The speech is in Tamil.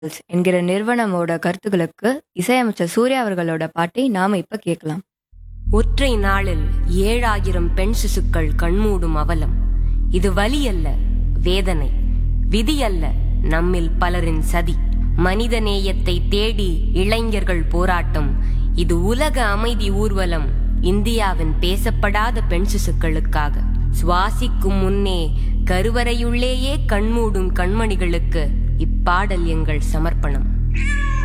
என்கிற நிறுவனமோட கருத்துக்களுக்கு இசையமைச்சர் சூர்யா அவர்களோட பாட்டை நாம இப்ப கேட்கலாம் ஒற்றை நாளில் ஏழாயிரம் பெண் சிசுக்கள் கண்மூடும் அவலம் இது வலி அல்ல வேதனை விதி அல்ல நம்மில் பலரின் சதி மனித நேயத்தை தேடி இளைஞர்கள் போராட்டம் இது உலக அமைதி ஊர்வலம் இந்தியாவின் பேசப்படாத பெண் சிசுக்களுக்காக சுவாசிக்கும் முன்னே கருவறையுள்ளேயே கண்மூடும் கண்மணிகளுக்கு இப்பாடல் எங்கள் சமர்ப்பணம்